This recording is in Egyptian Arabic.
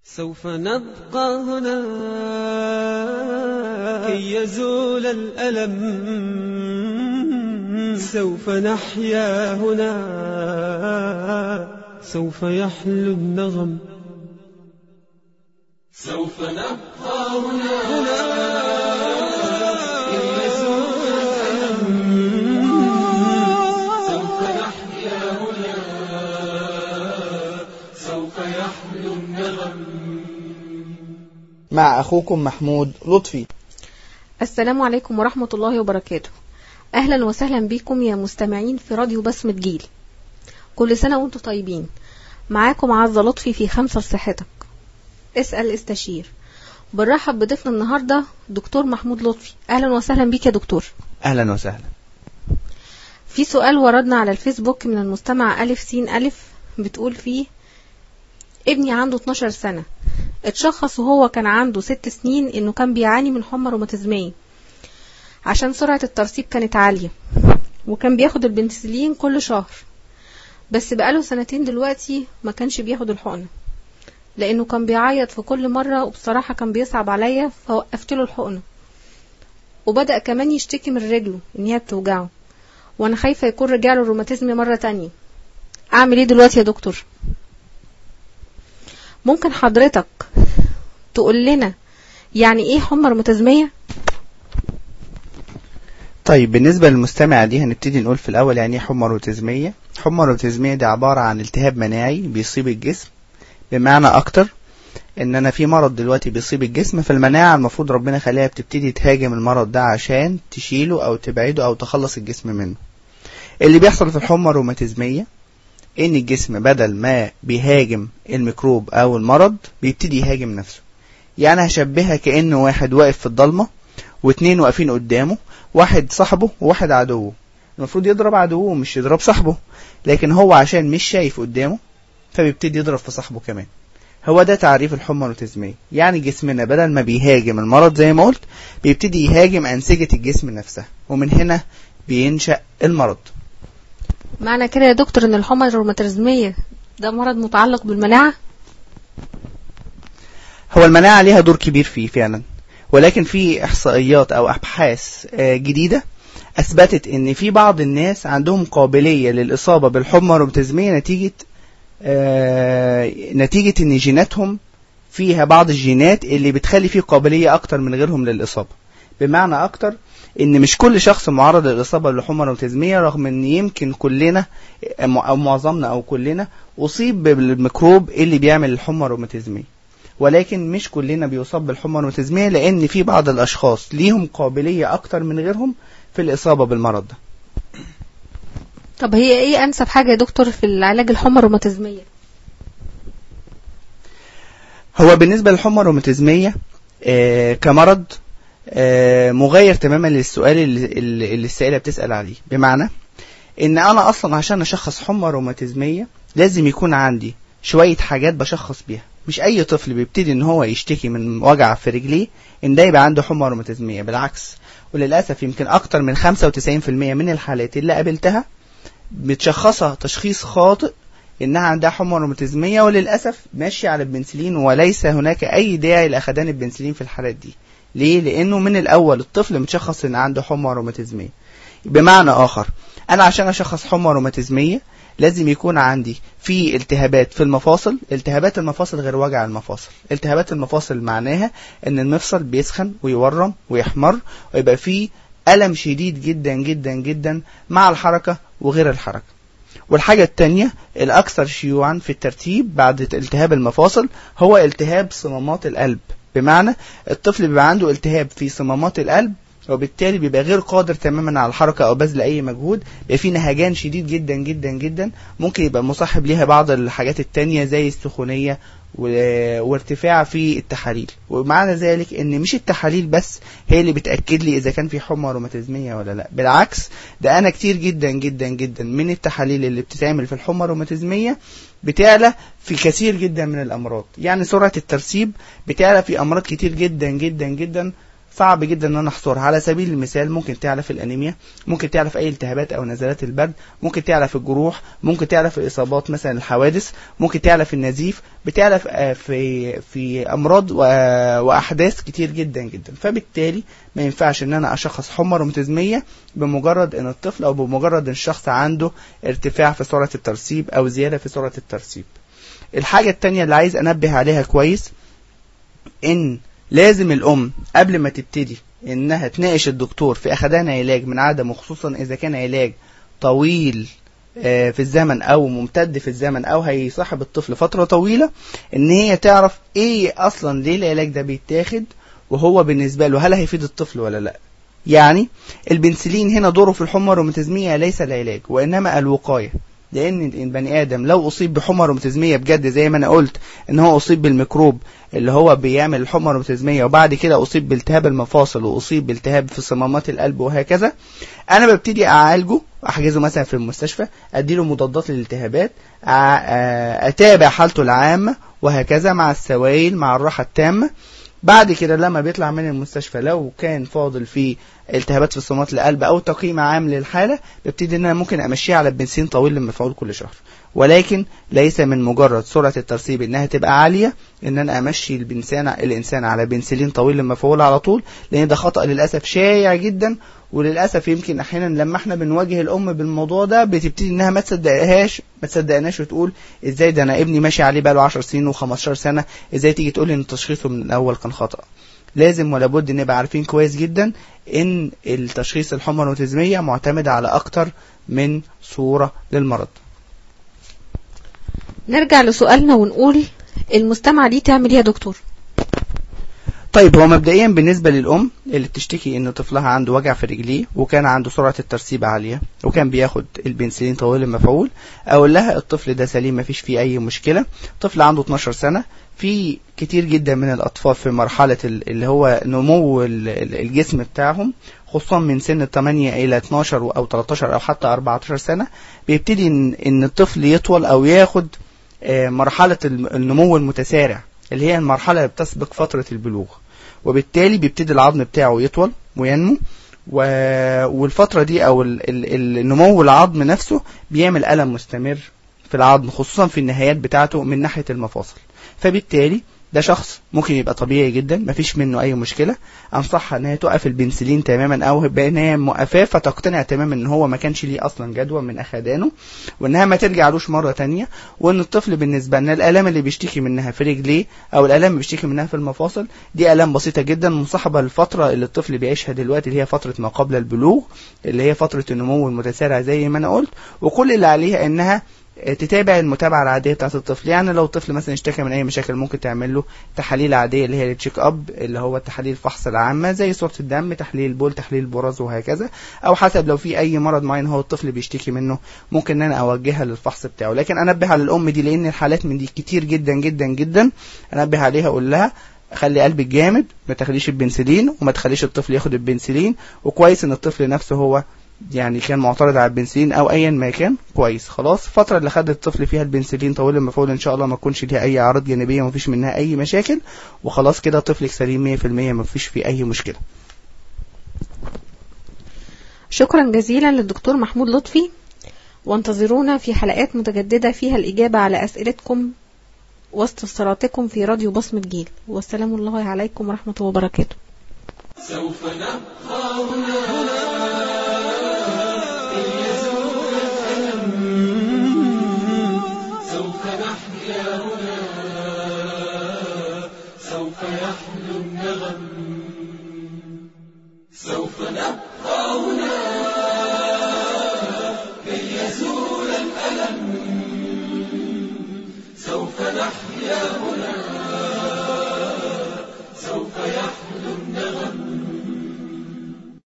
سوف نبقى هنا كي يزول الألم سوف نحيا هنا سوف يحلو النغم سوف نبقى هنا كي يزول الألم سوف نحيا هنا سوف يحلو النغم مع أخوكم محمود لطفي السلام عليكم ورحمة الله وبركاته أهلا وسهلا بكم يا مستمعين في راديو بسمة جيل كل سنة وانتم طيبين معاكم عزة لطفي في خمسة لصحتك اسأل استشير بنرحب بضيفنا النهاردة دكتور محمود لطفي أهلا وسهلا بك يا دكتور أهلا وسهلا في سؤال وردنا على الفيسبوك من المستمع ألف سين ألف بتقول فيه ابني عنده 12 سنة اتشخص وهو كان عنده ست سنين انه كان بيعاني من حمى روماتيزمية عشان سرعة الترسيب كانت عالية وكان بياخد البنسلين كل شهر بس بقاله سنتين دلوقتي ما كانش بياخد الحقنة لانه كان بيعيط في كل مرة وبصراحة كان بيصعب عليا فوقفت له الحقنة وبدأ كمان يشتكي من رجله ان هي بتوجعه وانا خايفة يكون رجع الروماتيزم مرة تانية اعمل ايه دلوقتي يا دكتور ممكن حضرتك تقول لنا يعني ايه حمى روماتيزمية طيب بالنسبة للمستمع دي هنبتدي نقول في الأول يعني ايه حمى روماتيزمية حمى روماتيزمية دي عبارة عن التهاب مناعي بيصيب الجسم بمعنى أكتر إن أنا في مرض دلوقتي بيصيب الجسم فالمناعة المفروض ربنا خليها بتبتدي تهاجم المرض ده عشان تشيله أو تبعده أو تخلص الجسم منه اللي بيحصل في الحمى الروماتيزمية ان الجسم بدل ما بيهاجم الميكروب او المرض بيبتدي يهاجم نفسه يعني هشبهها كأنه واحد واقف في الضلمة واتنين واقفين قدامه واحد صاحبه وواحد عدوه المفروض يضرب عدوه مش يضرب صاحبه لكن هو عشان مش شايف قدامه فبيبتدي يضرب في صاحبه كمان هو ده تعريف الحمى الروماتيزمية يعني جسمنا بدل ما بيهاجم المرض زي ما قلت بيبتدي يهاجم أنسجة الجسم نفسها ومن هنا بينشأ المرض معنى كده يا دكتور ان الحمى الروماتيزمية ده مرض متعلق بالمناعة هو المناعة ليها دور كبير فيه فعلا ولكن في إحصائيات أو أبحاث آه، جديدة أثبتت إن في بعض الناس عندهم قابلية للإصابة بالحمى الروماتيزمية نتيجة آه، نتيجة إن جيناتهم فيها بعض الجينات اللي بتخلي فيه قابلية أكتر من غيرهم للإصابة بمعنى أكتر ان مش كل شخص معرض للاصابه بالحمى الروماتيزميه رغم ان يمكن كلنا او معظمنا او كلنا اصيب بالميكروب اللي بيعمل الحمى الروماتيزميه ولكن مش كلنا بيصاب بالحمى الروماتيزميه لان في بعض الاشخاص ليهم قابليه اكتر من غيرهم في الاصابه بالمرض ده طب هي ايه انسب حاجة يا دكتور في العلاج الحمى الروماتيزمية هو بالنسبه للحمى الروماتيزميه آه، كمرض آه، مغاير تماما للسؤال اللي, اللي اللي السائله بتسال عليه بمعنى ان انا اصلا عشان اشخص حمى روماتيزميه لازم يكون عندي شويه حاجات بشخص بيها مش اي طفل بيبتدي ان هو يشتكي من وجع في رجليه ان ده يبقى عنده حمى روماتيزميه بالعكس وللاسف يمكن اكتر من 95% من الحالات اللي قابلتها بتشخصها تشخيص خاطئ انها عندها حمى روماتيزميه وللاسف ماشيه على البنسلين وليس هناك اي داعي لاخدان البنسلين في الحالات دي ليه لانه من الاول الطفل متشخص ان عنده حمى روماتيزميه بمعنى اخر انا عشان اشخص حمى روماتيزميه لازم يكون عندي في التهابات في المفاصل التهابات المفاصل غير وجع المفاصل التهابات المفاصل معناها ان المفصل بيسخن ويورم ويحمر ويبقى فيه ألم شديد جدا جدا جدا مع الحركة وغير الحركة والحاجة التانية الأكثر شيوعا في الترتيب بعد التهاب المفاصل هو التهاب صمامات القلب بمعنى الطفل بيبقى عنده التهاب في صمامات القلب وبالتالي بيبقى غير قادر تماما على الحركة أو بذل أي مجهود بيبقى فيه نهجان شديد جدا جدا جدا ممكن يبقى مصاحب ليها بعض الحاجات التانية زي السخونية و- وارتفاع في التحاليل ومعنى ذلك ان مش التحاليل بس هي اللي بتاكد لي اذا كان في حمى روماتيزميه ولا لا بالعكس ده انا كتير جدا جدا جدا من التحاليل اللي بتتعمل في الحمى الروماتيزميه بتعلى في كثير جدا من الامراض يعني سرعه الترسيب بتعلى في امراض كتير جدا جدا جدا صعب جدا ان انا احصرها على سبيل المثال ممكن تعلى في الانيميا ممكن تعلى في اي التهابات او نزلات البرد ممكن تعلى في الجروح ممكن تعلى في اصابات مثلا الحوادث ممكن تعلى في النزيف بتعلى في آه، في, في امراض و- واحداث كتير جدا جدا فبالتالي ما ينفعش ان انا اشخص حمى روماتيزميه بمجرد ان الطفل او بمجرد ان الشخص عنده ارتفاع في سرعه الترسيب او زياده في سرعه الترسيب الحاجه التانية اللي عايز انبه عليها كويس ان لازم الام قبل ما تبتدي انها تناقش الدكتور في اخدان علاج من عدمه خصوصا اذا كان علاج طويل آه، في الزمن او ممتد في الزمن او هيصاحب الطفل فتره طويله ان هي تعرف ايه اصلا ليه العلاج ده بيتاخد وهو بالنسبه له هل هيفيد الطفل ولا لا يعني البنسلين هنا دوره في الحمى الروماتيزميه ليس العلاج وانما الوقايه لان البني ادم لو اصيب بحمى روماتيزميه بجد زي ما انا قلت ان هو اصيب بالميكروب اللي هو بيعمل الحمى الروماتيزميه وبعد كده اصيب بالتهاب المفاصل واصيب بالتهاب في صمامات القلب وهكذا انا ببتدي اعالجه احجزه مثلا في المستشفى اديله مضادات للالتهابات أ- أ- اتابع حالته العامه وهكذا مع السوائل مع الراحه التامه بعد كده لما بيطلع من المستشفى لو كان فاضل فيه التهابات في صمامات القلب او تقييم عام للحاله ببتدي ان انا ممكن امشيه على بنسين طويل للمفعول كل شهر ولكن ليس من مجرد سرعه الترسيب انها تبقى عاليه ان انا امشي البنسان الانسان على بنسلين طويل للمفعول على طول لان ده خطا للاسف شائع جدا وللاسف يمكن احيانا لما احنا بنواجه الام بالموضوع ده بتبتدي انها ما تصدقهاش ما تصدقناش وتقول ازاي ده انا ابني ماشي عليه بقاله 10 سنين و15 سنه ازاي تيجي تقول لي ان تشخيصه من الاول كان خطا لازم ولا بد نبقى عارفين كويس جدا ان التشخيص الحمى الروماتيزميه معتمد على اكتر من صوره للمرض نرجع لسؤالنا ونقول المستمع دي تعمل ايه يا دكتور طيب هو مبدئيا بالنسبة للأم اللي بتشتكي إن طفلها عنده وجع في رجليه وكان عنده سرعة الترسيب عالية وكان بياخد البنسلين طويل المفعول أقول لها الطفل ده سليم مفيش فيه أي مشكلة طفل عنده 12 سنة في كتير جدا من الأطفال في مرحلة ال- اللي هو نمو ال- ال- الجسم بتاعهم خصوصا من سن 8 إلى 12 أو 13 أو حتى 14 سنة بيبتدي إن, إن الطفل يطول أو ياخد آه، مرحلة الم- النمو المتسارع اللي هي المرحلة اللي بتسبق فترة البلوغ وبالتالي بيبتدي العظم بتاعه يطول وينمو و... والفترة دي أو ال... ال... النمو العظم نفسه بيعمل ألم مستمر في العظم خصوصا في النهايات بتاعته من ناحية المفاصل فبالتالي ده شخص ممكن يبقى طبيعي جدا مفيش منه اي مشكله انصحها ان هي توقف البنسلين تماما او بان هي موقفاه فتقتنع تماما ان هو ما كانش ليه اصلا جدوى من اخدانه وانها ما ترجعلوش مره تانية وان الطفل بالنسبه لنا الالام اللي بيشتكي منها في رجليه او الالام اللي بيشتكي منها في المفاصل دي الام بسيطه جدا مصاحبه للفتره اللي الطفل بيعيشها دلوقتي اللي هي فتره ما قبل البلوغ اللي هي فتره النمو المتسارع زي ما انا قلت وكل اللي عليها انها تتابع المتابعه العاديه بتاعت الطفل يعني لو الطفل مثلا اشتكى من اي مشاكل ممكن تعمل له تحاليل عاديه اللي هي التشيك اب اللي هو تحاليل الفحص العامه زي صوره الدم تحليل البول تحليل البراز وهكذا او حسب لو في اي مرض معين هو الطفل بيشتكي منه ممكن ان انا اوجهها للفحص بتاعه لكن انبه على الام دي لان الحالات من دي كتير جدا جدا جدا انبه عليها اقول لها خلي قلبك جامد ما تخليش البنسلين وما تخليش الطفل ياخد البنسلين وكويس ان الطفل نفسه هو يعني كان معترض على البنسلين او ايا ما كان كويس خلاص الفتره اللي خد الطفل فيها البنسلين طويل المفعول ان شاء الله ما تكونش ليها اي اعراض جانبيه وما فيش منها اي مشاكل وخلاص كده طفلك سليم 100% ما فيش فيه اي مشكله شكرا جزيلا للدكتور محمود لطفي وانتظرونا في حلقات متجددة فيها الإجابة على أسئلتكم واستفساراتكم في راديو بصمة جيل والسلام الله عليكم ورحمة الله وبركاته سوف نبقى هنا إن يزول الألم سوف نحيا هنا سوف يحلو النغم سوف نبقى هنا كي يزول الألم سوف نحيا هنا